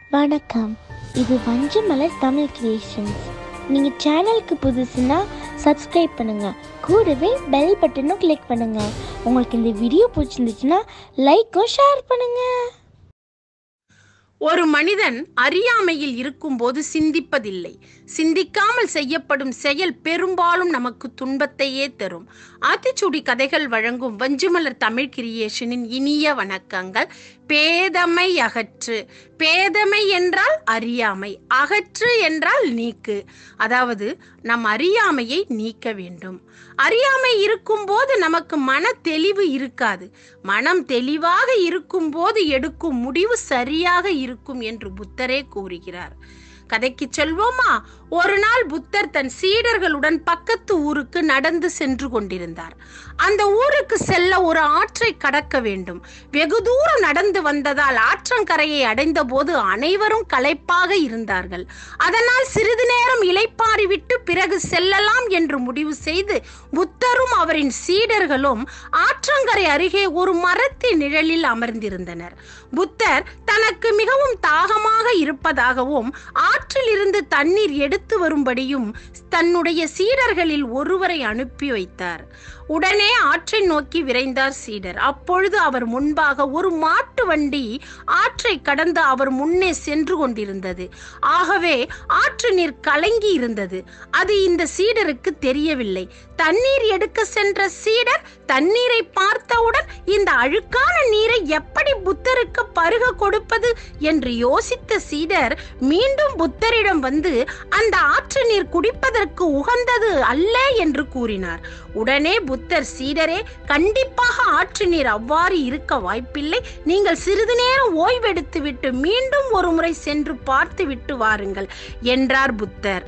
வணக்கம் இது வஞ்சமலர் தமிழ் கிரியேஷன்ஸ் நீங்கள் சேனலுக்கு புதுசுன்னா சப்ஸ்கிரைப் பண்ணுங்க கூடவே பெல் பட்டனும் கிளிக் பண்ணுங்க உங்களுக்கு இந்த வீடியோ பிடிச்சிருந்துச்சுன்னா லைக்கும் ஷேர் பண்ணுங்க ஒரு மனிதன் அறியாமையில் இருக்கும்போது சிந்திப்பதில்லை சிந்திக்காமல் செய்யப்படும் செயல் பெரும்பாலும் நமக்கு துன்பத்தையே தரும் ஆத்திச்சூடி கதைகள் வழங்கும் வஞ்சுமலர் தமிழ் கிரியேஷனின் இனிய வணக்கங்கள் பேதமை அகற்று பேதமை என்றால் அறியாமை அகற்று என்றால் நீக்கு அதாவது நம் அறியாமையை நீக்க வேண்டும் அறியாமை இருக்கும்போது நமக்கு மன தெளிவு இருக்காது மனம் தெளிவாக இருக்கும்போது எடுக்கும் முடிவு சரியாக இருக்கும் என்று புத்தரே கூறுகிறார் கதைக்கு செல்வோமா ஒரு நாள் புத்தர் தன் சீடர்களுடன் பக்கத்து ஊருக்கு நடந்து சென்று கொண்டிருந்தார் அந்த ஊருக்கு செல்ல ஒரு ஆற்றை கடக்க வேண்டும் வெகு தூரம் நடந்து வந்ததால் ஆற்றங்கரையை அடைந்த போது அனைவரும் களைப்பாக இருந்தார்கள் அதனால் சிறிது நேரம் இளைப்பாரி விட்டு பிறகு செல்லலாம் என்று முடிவு செய்து புத்தரும் அவரின் சீடர்களும் ஆற்றங்கரை அருகே ஒரு மரத்தின் நிழலில் அமர்ந்திருந்தனர் புத்தர் தனக்கு மிகவும் தாகமாக இருப்பதாகவும் ஆற்றில் இருந்து தண்ணீர் எடுத்து வரும்படியும் தன்னுடைய சீடர்களில் ஒருவரை அனுப்பி வைத்தார் உடனே ஆற்றை நோக்கி விரைந்தார் சீடர் அப்பொழுது அவர் முன்பாக ஒரு மாட்டு வண்டி ஆற்றை கடந்து அவர் முன்னே சென்று கொண்டிருந்தது ஆகவே ஆற்று நீர் கலங்கி இருந்தது அது இந்த சீடருக்கு தெரியவில்லை தண்ணீர் எடுக்க சென்ற சீடர் தண்ணீரை பார்த்தவுடன் இந்த அழுக்கான நீரை எப்படி புத்தருக்கு பருக கொடுப்பது என்று யோசித்த சீடர் மீண்டும் புத்தரிடம் வந்து அந்த ஆற்று நீர் குடிப்பதற்கு உகந்தது அல்ல என்று கூறினார் உடனே புத்தர் சீடரே கண்டிப்பாக ஆற்று நீர் அவ்வாறு இருக்க வாய்ப்பில்லை நீங்கள் சிறிது நேரம் ஓய்வெடுத்து விட்டு மீண்டும் ஒரு முறை சென்று பார்த்து விட்டு வாருங்கள் என்றார் புத்தர்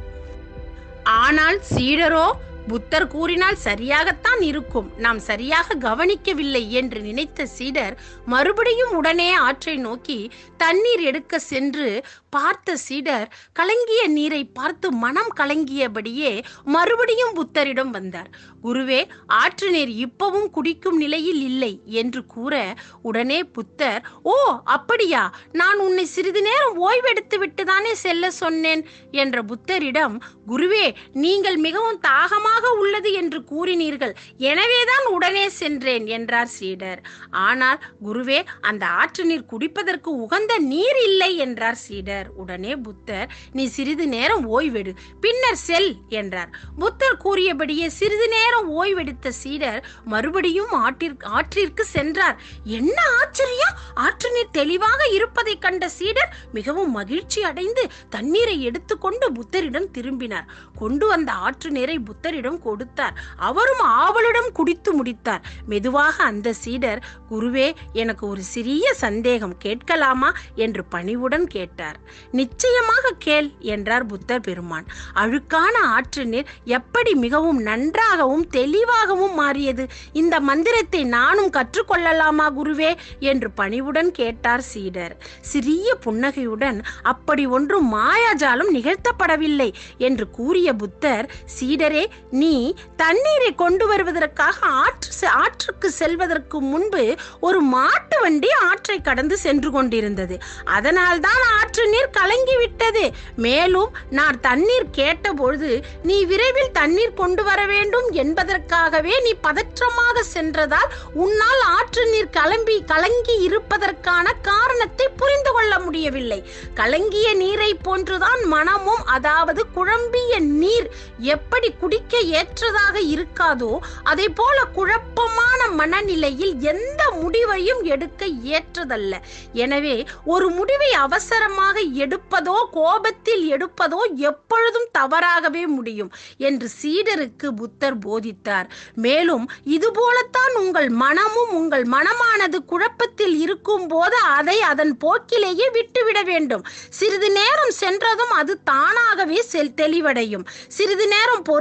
ஆனால் சீடரோ புத்தர் கூறினால் சரியாகத்தான் இருக்கும் நாம் சரியாக கவனிக்கவில்லை என்று நினைத்த சீடர் மறுபடியும் உடனே ஆற்றை நோக்கி தண்ணீர் எடுக்க சென்று பார்த்த சீடர் கலங்கிய நீரை பார்த்து மனம் கலங்கியபடியே மறுபடியும் புத்தரிடம் வந்தார் குருவே ஆற்று நீர் இப்பவும் குடிக்கும் நிலையில் இல்லை என்று கூற உடனே புத்தர் ஓ அப்படியா நான் உன்னை சிறிது நேரம் ஓய்வெடுத்து விட்டுதானே செல்ல சொன்னேன் என்ற புத்தரிடம் குருவே நீங்கள் மிகவும் தாகமாக உள்ளது என்று கூறினீர்கள் எனவேதான் உடனே சென்றேன் என்றார் சீடர் ஆனால் குருவே அந்த ஆற்று நீர் குடிப்பதற்கு உகந்த நீர் இல்லை என்றார் சீடர் உடனே புத்தர் நீ சிறிது நேரம் ஓய்வெடு பின்னர் செல் என்றார் புத்தர் கூறியபடியே சிறிது நேரம் ஓய்வெடுத்த சீடர் மறுபடியும் ஆற்றிற்கு ஆற்றிற்கு சென்றார் என்ன ஆச்சரியம் ஆற்று நீர் தெளிவாக இருப்பதை கண்ட சீடர் மிகவும் மகிழ்ச்சி அடைந்து தண்ணீரை எடுத்துக்கொண்டு புத்தரிடம் திரும்பினார் கொண்டு வந்த ஆற்று நீரை புத்தரிடம் கொடுத்தார் அவரும் ஆவலுடன் குடித்து முடித்தார் மெதுவாக அந்த சீடர் குருவே எனக்கு ஒரு சிறிய சந்தேகம் கேட்கலாமா என்று பணிவுடன் கேட்டார் நிச்சயமாக கேள் என்றார் புத்தர் பெருமான் அழுக்கான ஆற்று நீர் எப்படி மிகவும் நன்றாகவும் தெளிவாகவும் மாறியது இந்த மந்திரத்தை நானும் கற்றுக்கொள்ளலாமா குருவே என்று பணிவுடன் கேட்டார் சீடர் சிறிய புன்னகையுடன் அப்படி ஒன்றும் மாயாஜாலம் நிகழ்த்தப்படவில்லை என்று கூறிய புத்தர் சீடரே நீ தண்ணீரை கொண்டு வருவதற்காக ஆற்று செ- ஆற்றுக்கு செல்வதற்கு முன்பு ஒரு மாட்டு வண்டி ஆற்றை கடந்து சென்று கொண்டிருந்தது அதனால் தான் ஆற்று நீர் கலங்கி விட்டது மேலும் நான் தண்ணீர் கேட்டபொழுது நீ விரைவில் தண்ணீர் கொண்டு வர வேண்டும் என்பதற்காகவே நீ பதற்றமாக சென்றதால் உன்னால் ஆற்று நீர் கலம்பி கலங்கி இருப்பதற்கான காரணத்தை புரிந்து கொள்ள முடியவில்லை கலங்கிய நீரை போன்றுதான் மனமும் அதாவது குழம்பிய நீர் எப்படி குடிக்க ஏற்றதாக இருக்காதோ அதே போல குழப்பமான மனநிலையில் எந்த முடிவையும் எடுக்க ஏற்றதல்ல எனவே ஒரு முடிவை அவசரமாக எடுப்பதோ கோபத்தில் எடுப்பதோ எப்பொழுதும் தவறாகவே முடியும் என்று சீடருக்கு புத்தர் போதித்தார் மேலும் இதுபோலத்தான் உங்கள் மனமும் உங்கள் மனமானது குழப்பத்தில் இருக்கும் போது அதை அதன் போக்கிலேயே விட்டுவிட வேண்டும் சிறிது நேரம் சென்றதும் அது தானாகவே செல் தெளிவடையும் சிறிது நேரம் பொறுமையாக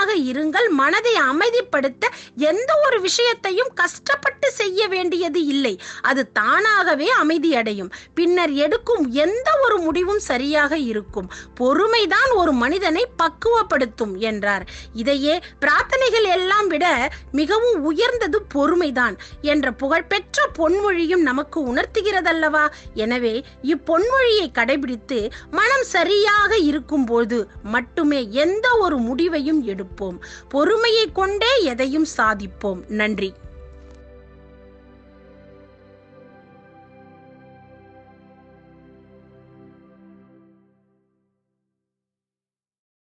பொறுமையாக இருங்கள் மனதை அமைதிப்படுத்த எந்த ஒரு விஷயத்தையும் கஷ்டப்பட்டு செய்ய வேண்டியது இல்லை அது தானாகவே அமைதியடையும் பின்னர் எடுக்கும் எந்த ஒரு முடிவும் சரியாக இருக்கும் பொறுமைதான் ஒரு மனிதனை பக்குவப்படுத்தும் என்றார் இதையே பிரார்த்தனைகள் எல்லாம் விட மிகவும் உயர்ந்தது பொறுமைதான் என்ற புகழ்பெற்ற பொன்மொழியும் நமக்கு உணர்த்துகிறதல்லவா எனவே இப்பொன்மொழியை கடைபிடித்து மனம் சரியாக இருக்கும்போது மட்டுமே எந்த ஒரு முடிவையும் எடுப்போம் பொறுமையை கொண்டே எதையும் சாதிப்போம் நன்றி